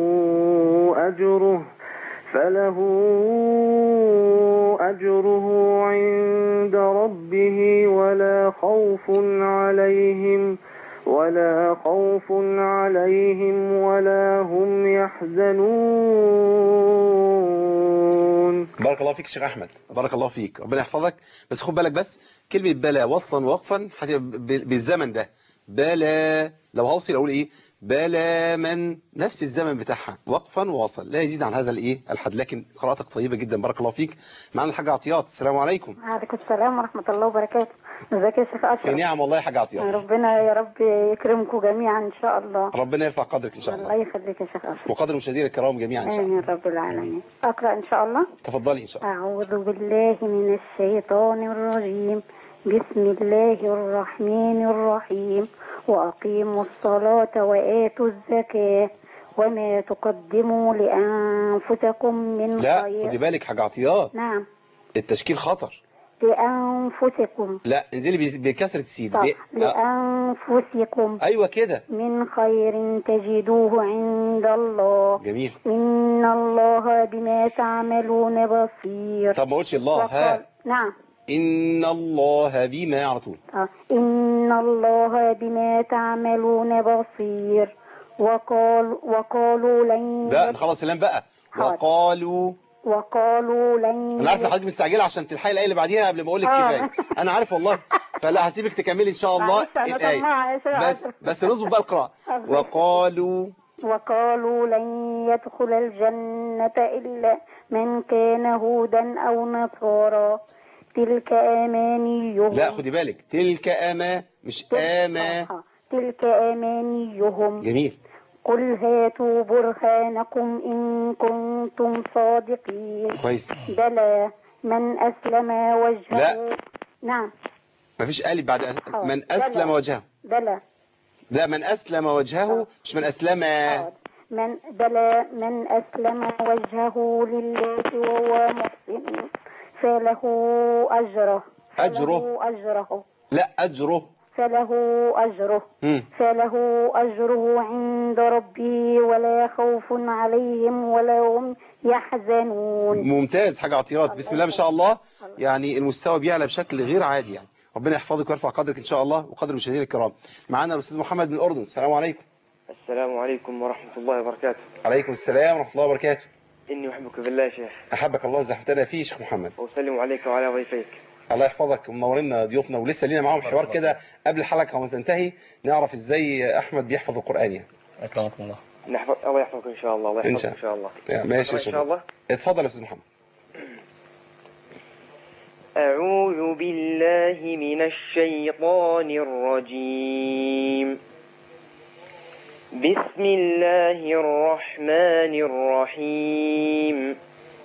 أجره فله أجره عند ربه ولا خوف عليهم ولا خوف عليهم ولا هم يحزنون بارك الله فيك يا شيخ أحمد بارك الله فيك ربنا يحفظك بس خد بالك بس كلمة بلا وصلا ووقفا هتبقى ب- بالزمن ده بلا لو هوصل أقول إيه بلا من نفس الزمن بتاعها وقفا ووصل لا يزيد عن هذا الإيه الحد لكن قراءتك طيبة جدا بارك الله فيك معنا الحاج عطيات السلام عليكم وعليكم السلام ورحمة الله وبركاته ازيك يا شيخ أشرف في نعم والله يا حاج عطيات ربنا يا رب يكرمكم جميعا إن شاء الله ربنا يرفع قدرك إن شاء الله الله يخليك يا شيخ أشرف وقدر المشاهدين الكرام جميعا إن شاء الله آمين رب العالمين أقرأ إن شاء الله تفضلي إن شاء الله أعوذ بالله من الشيطان الرجيم بسم الله الرحمن الرحيم وأقيموا الصلاة وآتوا الزكاة وما تقدموا لأنفسكم من لا خير خدي بالك حاج عطيات نعم التشكيل خطر لأنفسكم لا انزلي بس- بكسرة السين صح ب... آه. لأنفسكم أيوة كده من خير تجدوه عند الله جميل إن الله بما تعملون بصير طب ما قلتش الله وقال- ها نعم إن الله بما على طول آه. إن الله بما تعملون بصير وقال وقالوا لن ده نخلص اللام بقى حاضر. وقالوا وقالوا لن انا عارف ان حضرتك مستعجله عشان تلحقي الايه اللي بعديها قبل ما اقول لك آه. كفايه انا عارف والله فلا هسيبك تكملي ان شاء الله معلش أنا الايه طماعة يا شيخ بس عبد. بس نظبط بقى القراءه وقالوا وقالوا لن يدخل الجنة إلا من كان هودا أو نصارى تلك أمانيهم لا خدي بالك تلك اما مش اما تلك أمانيهم جميل قل هاتوا برهانكم إن كنتم صادقين كويس بلى من أسلم وجهه لا. نعم مفيش الف بعد أس... حاضر. من اسلم بلى. وجهه بلى لا من اسلم وجهه مش من اسلم من بلى من أسلم وجهه لله وهو محسن فله أجره أجره. فله أجره لا اجره فله أجره مم. فله أجره عند ربه ولا خوف عليهم ولا هم يحزنون ممتاز حاجه عطيات بسم الله ما شاء الله يعني المستوى بيعلى بشكل غير عادي يعني ربنا يحفظك ويرفع قدرك ان شاء الله وقدر المشاهدين الكرام معانا الاستاذ محمد من الاردن السلام عليكم السلام عليكم ورحمة الله وبركاته عليكم السلام ورحمه الله وبركاته إني أحبك بالله يا شيخ احبك الله زحفتنا فيه شيخ محمد وأسلم عليك وعلى ضيفيك الله يحفظك ومنورنا ضيوفنا ولسه لينا معاهم حوار كده قبل الحلقه ما تنتهي نعرف ازاي احمد بيحفظ القران يعني أكرمكم الله نحفظ الله يحفظك إن شاء الله الله إن يحفظك شاء إن شاء الله يعني ماشي إن شاء الله اتفضل يا استاذ محمد أعوذ بالله من الشيطان الرجيم بسم الله الرحمن الرحيم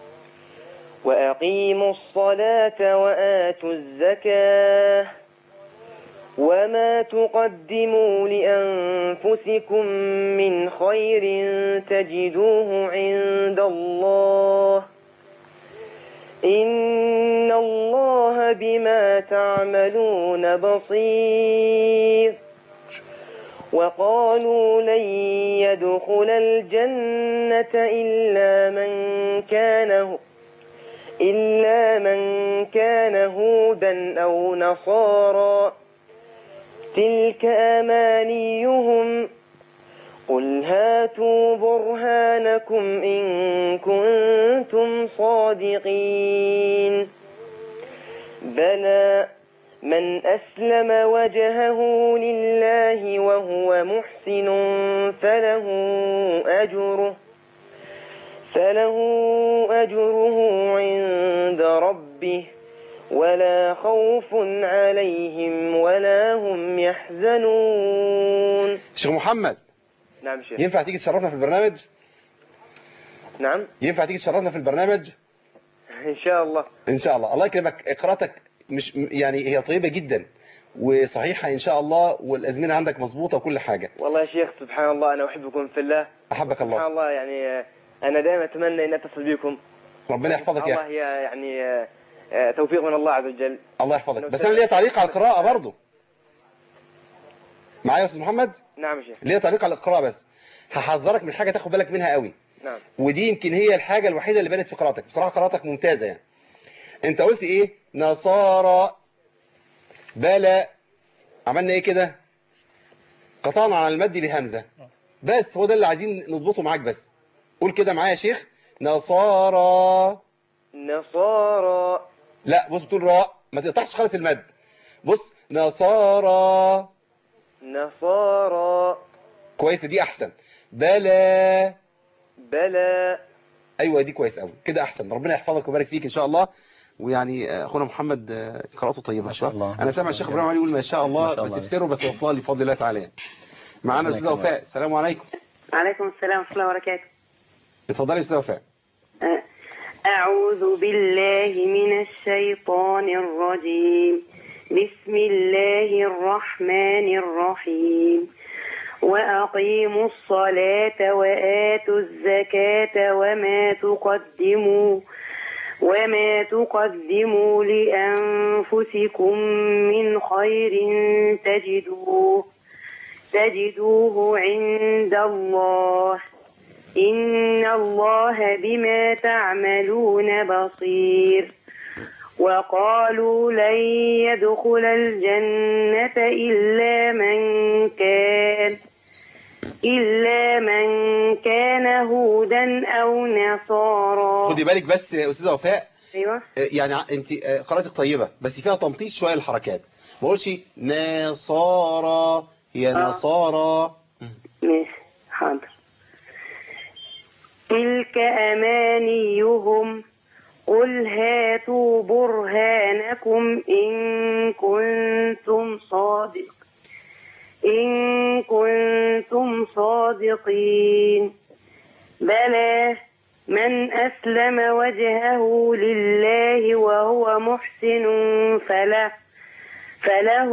وأقيموا الصلاة وآتوا الزكاة وما تقدموا لأنفسكم من خير تجدوه عند الله إن الله بما تعملون بصير وقالوا لن يدخل الجنة إلا من كان إلا من كان هودا أو نصارى تلك أمانيهم قل هاتوا برهانكم إن كنتم صادقين بلى من أسلم وجهه لله وهو محسن فله أجره فله أجره عند ربه ولا خوف عليهم ولا هم يحزنون شيخ محمد نعم شيخ ينفع تيجي تشرفنا في البرنامج نعم ينفع تيجي تشرفنا في البرنامج إن شاء الله ان شاء الله الله يكرمك قراءتك مش يعني هي طيبه جدا وصحيحه ان شاء الله والازمنه عندك مظبوطه وكل حاجه والله يا شيخ سبحان الله أنا أحبكم في الله احبك سبحان الله الله يعني آه، أنا دائما أتمنى أن أتصل بكم ربنا يحفظك الله يا هي يعني آه، آه، توفيق من الله عز وجل الله يحفظك بس انا ليا تعليق على القراءه برضه معايا يا استاذ محمد نعم يا شيخ ليا تعليق على القراءه بس هحذرك من حاجه تاخد بالك منها قوي نعم ودي يمكن هي الحاجه الوحيده اللي بانت في قراءتك بصراحه قراءتك ممتازه يعني انت قلت ايه نصارى بلى عملنا ايه كده قطعنا على المد بهمزه بس هو ده اللي عايزين نضبطه معاك بس قول كده معايا يا شيخ نصارى نصارى لا بص بتقول راء ما تقطعش خالص المد بص نصارى نصارى كويسه دي احسن بلى بلى ايوه دي كويس قوي كده احسن ربنا يحفظك ويبارك فيك ان شاء الله ويعني آه، اخونا محمد آه، قراءته طيبه ما شاء الله. انا سامع الشيخ ابراهيم علي يقول ما شاء ما الله شاء بس الله. بسره بس واصله لي بفضل الله تعالى يعني. معانا ربنا الاستاذه يكرمك. وفاء السلام عليكم عليكم السلام ورحمة الله وبركاته اتفضلي يا استاذه وفاء أعوذ بالله من الشيطان الرجيم بسم الله الرحمن الرحيم وأقيموا الصلاة وآتوا الزكاة وما تقدموا وما تقدموا لأنفسكم من خير تجدوه تجدوه عند الله إن الله بما تعملون بصير وقالوا لن يدخل الجنة إلا من كان إلا من كان هودا أو نصارى خدي بالك بس يا استاذه وفاء أيوة آه، يعني ع- انت آه، قراءتك طيبه بس فيها تمطيط شويه الحركات ما اقولش نصارى هي آه. نصارى ماشي حاضر تلك أمانيهم قل هاتوا برهانكم إن كنتم صادق إن كنتم صادقين بلى من أسلم وجهه لله وهو محسن فله فله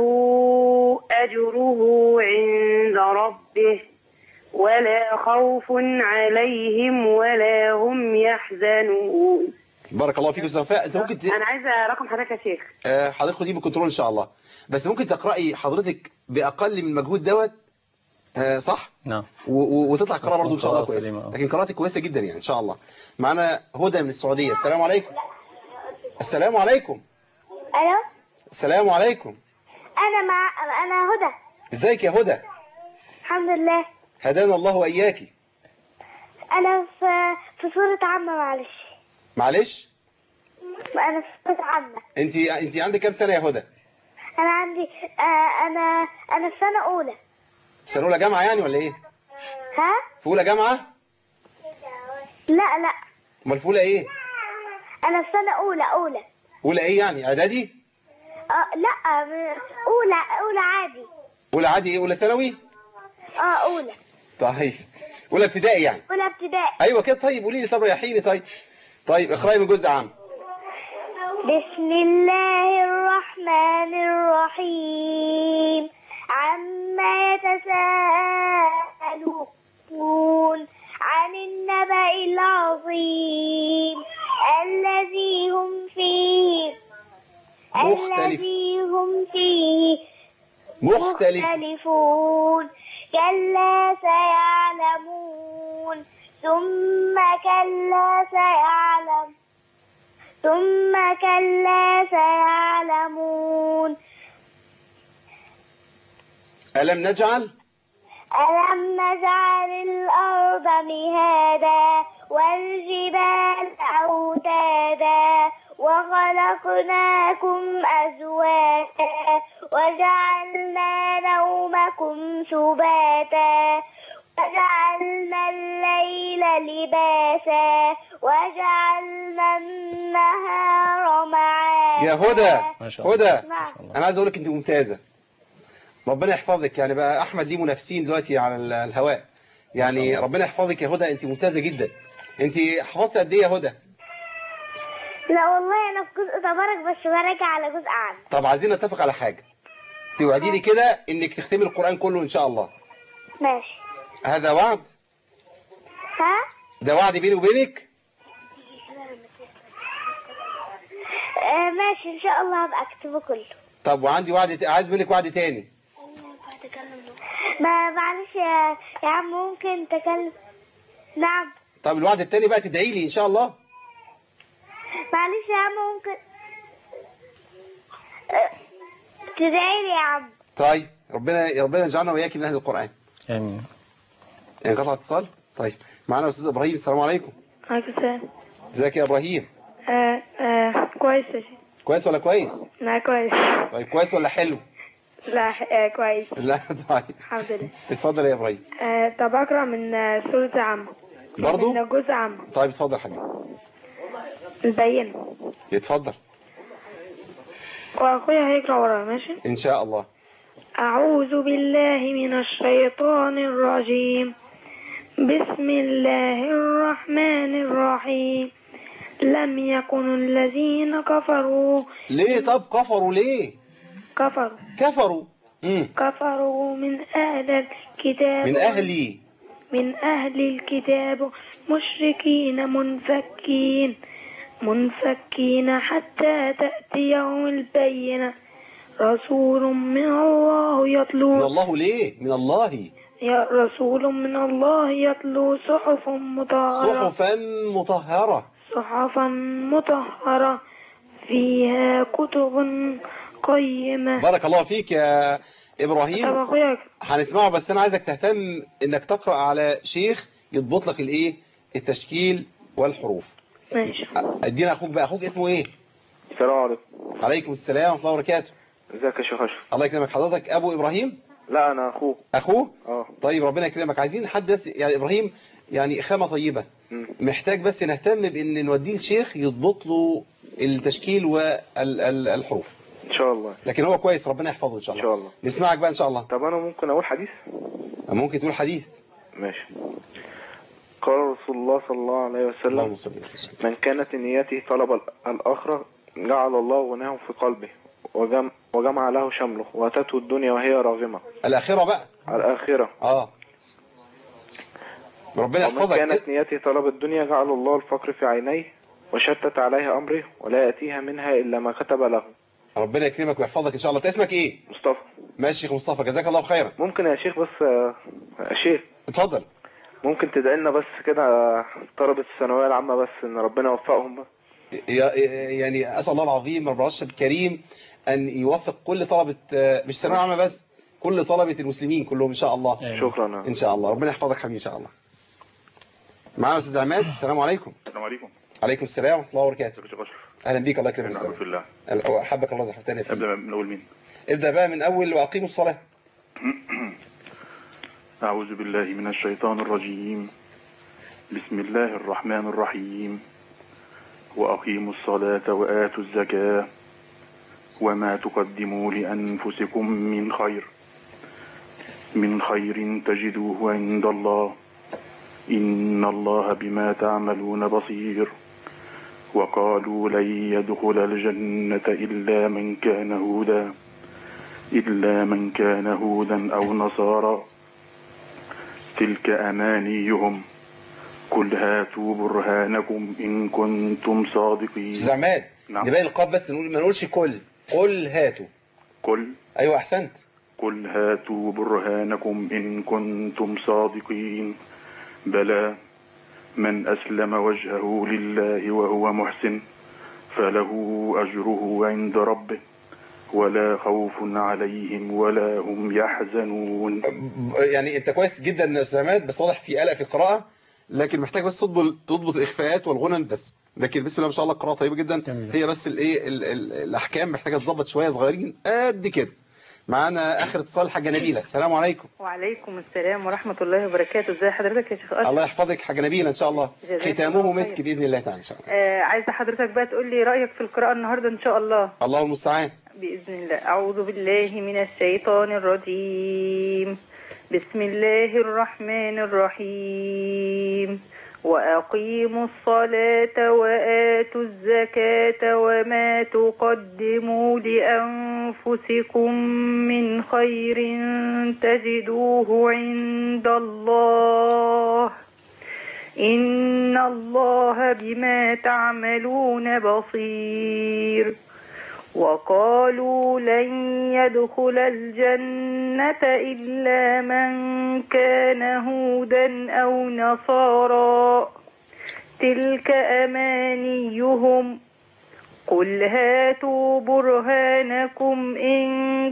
أجره عند ربه ولا خوف عليهم ولا هم يحزنون بارك الله فيك يا استاذه وفاء انت ممكن ت... أنا عايزة رقم حضرتك يا شيخ آه، حضرتك خديه بالكنترول ان شاء الله بس ممكن تقراي حضرتك باقل من المجهود دوت آه، صح نعم و- و- وتطلع قراءه برضه ان شاء الله قراءة كويسه سليمة، آه. لكن قراءتك كويسه جدا يعني ان شاء الله معانا هدى من السعوديه السلام عليكم السلام عليكم الو السلام عليكم انا مع انا هدى ازيك يا هدى الحمد لله هدانا الله واياكي انا في في صورة عامة معلش معلش انا في صورة عامة انت انت عندك كام سنه يا هدى انا عندي آه انا انا في سنة اولى في سنه اولى جامعه يعني ولا ايه ها في اولى جامعه لا لا امال في اولى ايه انا في سنة اولى اولى اولى ايه يعني اعدادي آه لا م- اولى اولى عادي اولى عادي ايه اولى ثانوي اه اولى طيب اولى ابتدائي يعني اولى ابتدائي ايوه كده طيب قولي لي طب ريحيني طيب طيب اقراي من جزء عام بسم الله الرحمن الرحيم عما يتساءلون عن النبأ العظيم الذي هم فيه مختلف. الذي هم فيه مختلف مختلفون كلا سيعلمون ثم كلا سيعلم ثم كلا سيعلمون ألم نجعل ألم نجعل الأرض مهادا والجبال أوتادا وخلقناكم أزواجا وجعلنا نومكم سباتا وجعلنا الليل لباسا وجعلنا النهار معاشا يا هدى ما شاء الله. هدى نعم انا عايز اقول لك انت ممتازه ربنا يحفظك يعني بقى احمد ليه منافسين دلوقتي على ال- الهواء يعني ربنا يحفظك يا هدى انت ممتازه جدا انت حفظت قد ايه يا هدى لا والله أنا في جزء تبارك بس براجع على جزء عام طب عايزين نتفق على حاجه توعدي لي كده انك تختمي القران كله ان شاء الله ماشي هذا وعد ها ده وعد بيني وبينك آه ماشي إن شاء الله هبقى أكتبه كله طب وعندي وعد ت- عايز منك وعد تاني ما معلش يا, يا عم ممكن تكلم نعم طب الوعد التاني بقى تدعي لي ان شاء الله معلش يا عم ممكن آه، تدعي لي يا عم طيب ربنا ربنا يجعلنا واياك من اهل القران امين انقطع اتصال طيب معانا استاذ ابراهيم السلام عليكم عليكم السلام ازيك يا ابراهيم آه آه كويس يا شيخ كويس ولا كويس لا كويس طيب كويس ولا حلو لا آه كويس لا طيب الحمد لله اتفضل يا ابراهيم آه طب أقرأ من آه، سورة عامة برضو من جزء عامة طيب اتفضل حبيبي البينة اتفضل وأخويا هيقرأ ورايا ماشي ان شاء الله أعوذ بالله من الشيطان الرجيم بسم الله الرحمن الرحيم لم يكن الذين كفروا ليه طب كفروا ليه كفروا كفروا امم كفروا من أهل الكتاب من اهلي من أهل الكتاب مشركين منفكين منفكين حتى تأتيهم البينة رسول من الله يتلو من الله ليه من الله يا رسول من الله يتلو صحف مطهرة صحفا مطهرة صحفا مطهرة فيها كتب قيمة بارك الله فيك يا ابراهيم طب اخويا هنسمعه بس انا عايزك تهتم انك تقرأ على شيخ يضبط لك الايه التشكيل والحروف ماشي ادينا اخوك بقى اخوك اسمه ايه السلام عليكم عليكم السلام ورحمه الله وبركاته ازيك يا شيخ اشرف الله يكرمك حضرتك ابو ابراهيم لا انا اخوه اخوه اه طيب ربنا يكرمك عايزين حد بس يعني ابراهيم يعني خامه طيبه مم. محتاج بس نهتم بان نوديه لشيخ يضبط له التشكيل والحروف ان شاء الله لكن هو كويس ربنا يحفظه ان شاء ان الله شاء الله نسمعك بقى ان شاء الله طب انا ممكن اقول حديث ممكن تقول حديث ماشي قال رسول الله صلى الله عليه وسلم اللهم صل وسلم من كانت نيته طلب ال- الآخرة جعل الله غناه في قلبه وجم وجمع له شمله واتته الدنيا وهي راغمة الاخره بقى الآخرة اه ربنا ومن يحفظك كانت نيته طلب الدنيا جعل الله الفقر في عينيه وشتت عليه أمره ولا يأتيها منها إلا ما كتب له ربنا يكرمك ويحفظك ان شاء الله انت اسمك ايه مصطفى ماشي شيخ مصطفى جزاك الله خيرا ممكن يا شيخ بس آه، يا شيخ اتفضل ممكن تدعي لنا بس كده آه، طلبة الثانوية العامة بس إن ربنا يوفقهم بس يا- يعني اسال الله العظيم رب العرش الكريم ان يوفق كل طلبه آه، مش ثانويه عامه بس كل طلبه المسلمين كلهم ان شاء الله شكرا ان شاء الله ربنا يحفظك حبيبي ان شاء الله معانا استاذ عماد السلام عليكم السلام عليكم عليكم السلام ورحمه الله وبركاته ازيك يا اشرف اهلا بيك الله يكرمك نعم السلام في الله حبك الله زحفتني فيه ابدا من اول مين ابدا بقى من اول واقيموا الصلاه اعوذ بالله من الشيطان الرجيم بسم الله الرحمن الرحيم واقيموا الصلاه واتوا الزكاه وما تقدموا لانفسكم من خير من خير تجدوه عند الله ان الله بما تعملون بصير وقالوا لن يدخل الجنة إلا من كان هودا إلا من كان هودا أو نصارى تلك أمانيهم قل هاتوا برهانكم إن كنتم صادقين استاذ عماد نعم. نبقى القاف بس نقول ما نقولش كل قل هاتوا قل ايوه احسنت قل هاتوا برهانكم إن كنتم صادقين بلى من أسلم وجهه لله وهو محسن فله أجره عند ربه ولا خوف عليهم ولا هم يحزنون يعني انت كويس جدا يا استاذ عماد بس واضح في قلق في القراءه لكن محتاج بس تضبط تضبط الاخفاءات والغنن بس لكن بسم الله ما شاء الله القراءه طيبه جدا هي بس الايه ال- ال- الاحكام محتاجه تظبط شويه صغيرين قد كده معانا اخر اتصال حاجه نبيله السلام عليكم وعليكم السلام ورحمة الله وبركاته ازي حضرتك يا شيخ أشرف الله يحفظك حاجه نبيله ان شاء الله جزاك ختامه الله مسك خير. باذن الله تعالى ان شاء الله آه عايزة حضرتك بقى تقول لي رأيك في القراءة النهاردة إن شاء الله الله المستعان بإذن الله أعوذ بالله من الشيطان الرجيم بسم الله الرحمن الرحيم وأقيموا الصلاة وآتوا الزكاة وما تقدموا لأنفسكم من خير تجدوه عند الله إن الله بما تعملون بصير وقالوا لن يدخل الجنة إلا من كان هودا أو نصارى تلك أمانيهم قل هاتوا برهانكم إن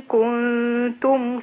كنتم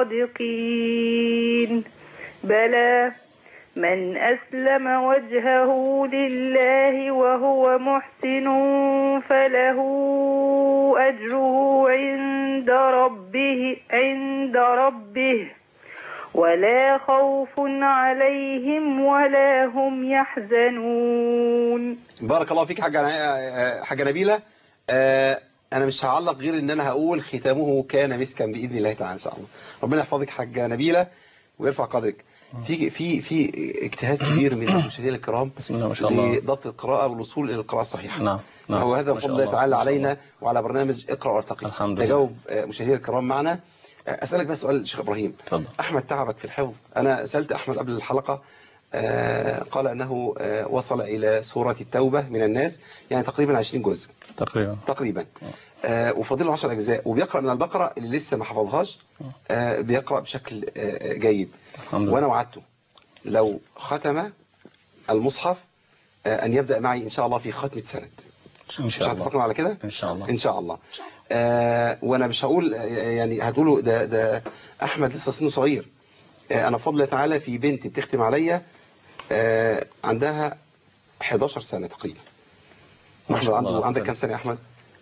صادقين بلى من أسلم وجهه لله وهو محسن فله أجره عند ربه عند ربه ولا خوف عليهم ولا هم يحزنون بارك الله فيك حاجه حاجه نبيله آه، انا مش هعلق غير ان انا هقول ختامه كان مسكا باذن الله تعالى ان شاء الله ربنا يحفظك حاجه نبيله ويرفع قدرك في في في اجتهاد كبير من المشاهدين الكرام بسم الله ما شاء الله لضبط القراءه والوصول الى القراءه الصحيحه نعم نعم وهو هذا ما شاء بفضل الله الله، تعالى ما شاء علينا وعلى برنامج اقرا وارتقي الحمد لله. تجاوب آه، مشاهدينا الكرام معنا آه، اسالك بس سؤال شيخ ابراهيم اتفضل احمد تعبك في الحفظ انا سالت احمد قبل الحلقه آه، قال انه آه، وصل الى سوره التوبه من الناس يعني تقريبا 20 جزء تقريبا تقريبا آه، وفاضله 10 اجزاء وبيقرا من البقره اللي لسه ما حفظهاش آه، بيقرا بشكل آه، جيد الحمد لله وانا وعدته لو ختم المصحف آه، ان يبدا معي ان شاء الله في ختمه سند إن مش شاء الله هتفقنا على كده إن شاء الله ان شاء الله آه وانا مش هقول آه، يعني هتقولوا ده ده احمد لسه سنه صغير آه انا بفضل الله تعالى في بنتي بتختم عليا آه عندها 11 سنه تقريبا ما احمد شاء الله عنده لا عندك قوة كام سنه يا احمد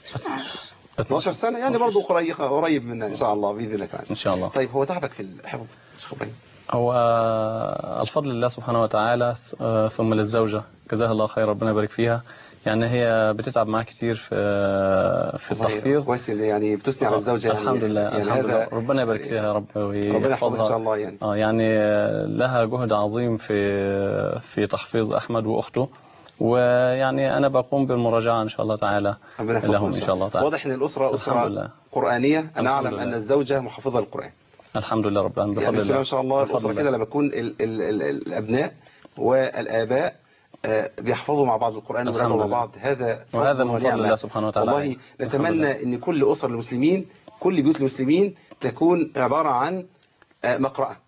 12 سنه يعني برضه قريب قريب منا ان شاء الله باذن الله تعالى إن شاء الله طيب هو تعبك في الحفظ شيخ إبراهيم؟ هو الفضل لله سبحانه وتعالى آه، ثم للزوجة جزاها الله خير ربنا يبارك فيها يعني هي بتتعب معاه كتير في في والله التحفيظ كويس إن يعني بتثني على الزوجه يعني الحمد لله يعني الحمد هذا لله ربنا يبارك فيها يا رب ربنا يحفظها ويحفظها ان شاء الله يعني اه يعني لها جهد عظيم في في تحفيظ احمد واخته ويعني انا بقوم بالمراجعه ان شاء الله تعالى ربنا يحفظهم لهم ان شاء الله تعالى واضح ان الاسره الحمد اسره لله قرانيه انا الحمد اعلم لله. ان الزوجه محافظه للقران الحمد لله رب العالمين يعني بفضل بسم الله الله ما شاء الله بفضل الاسره الله. كده لما يكون ال ال ال الابناء والاباء آه، بيحفظوا مع بعض القران الحمد ويراجعوا مع لله. بعض هذا وهذا فضل من فضل ونعمة. الله سبحانه وتعالى والله الحمد نتمنى ان كل اسر المسلمين كل بيوت المسلمين تكون عباره عن آه، مقرأة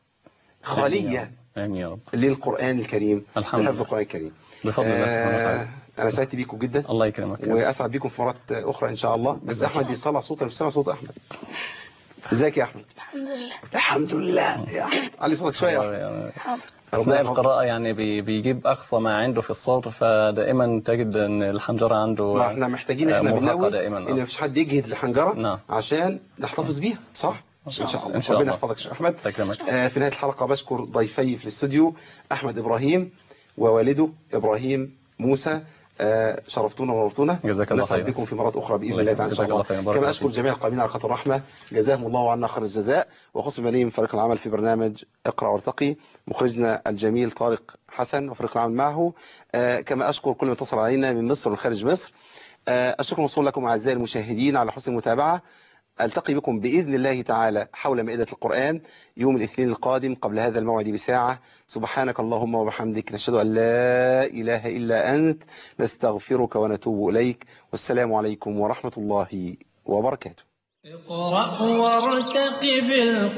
خاليه امين يا رب للقران الكريم الحمد لحفظ لله. القران الكريم بفضل الله سبحانه آه، وتعالى انا سعدت بيكم جدا الله يكرمك واسعد بيكم في مرات اخرى ان شاء الله بس جزاك احمد يطلع صوت انا مش سامع صوت احمد ازيك يا احمد الحمد لله الحمد لله يا احمد علي صوتك شويه يا أحمد. حاضر أثناء ربنا يحفظك. القراءة يعني بي- بيجيب أقصى ما عنده في الصوت فدائما تجد أن الحنجرة عنده ما احنا محتاجين آه، احنا مرهقة بننوي دائما ان مفيش حد يجهد الحنجره نعم. عشان نحتفظ بيها صح ان شاء الله إن شاء ربنا الله. يحفظك يا شيخ احمد تكرمك آه، في نهايه الحلقه بشكر ضيفي في الاستوديو احمد ابراهيم ووالده ابراهيم موسى آه، شرفتونا ونورتونا جزاك الله نسعد خيرا. بكم في مرات اخرى باذن الله الله يكرمك. تعالى ان شاء جزاك الله الله خيرا. بارك كما الله اشكر فيك. جميع القائمين على خط الرحمه جزاهم الله عنا خير الجزاء وخص بني من فريق العمل في برنامج اقرا وارتقي مخرجنا الجميل طارق حسن وفريق العمل معه آه، كما اشكر كل من اتصل علينا من مصر ومن خارج مصر آه، الشكر موصول لكم اعزائي المشاهدين على حسن المتابعه التقي بكم باذن الله تعالى حول مائده القران يوم الاثنين القادم قبل هذا الموعد بساعه سبحانك اللهم وبحمدك نشهد ان لا اله الا انت نستغفرك ونتوب اليك والسلام عليكم ورحمه الله وبركاته اقرأ وارتقب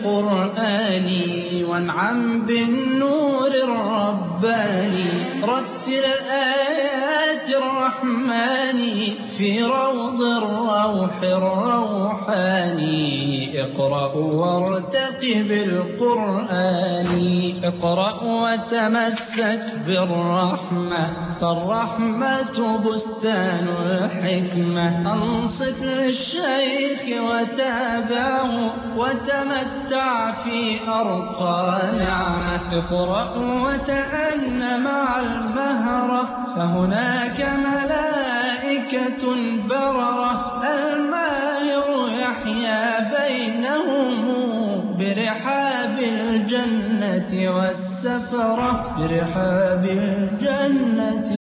القرآن وانعم بالنور الرباني رتل آيات الرحمن في روض الروح الروحاني اقرأ وارتقب القرآن اقرأ وتمسك بالرحمة فالرحمة بستان الحكمة أنصت للشيخ وتابعه وتمتع في أرقى نعمة اقرأ وتأن مع المهرة فهناك ملائكة بررة الماهر يحيا بينهم برحاب الجنة والسفرة برحاب الجنة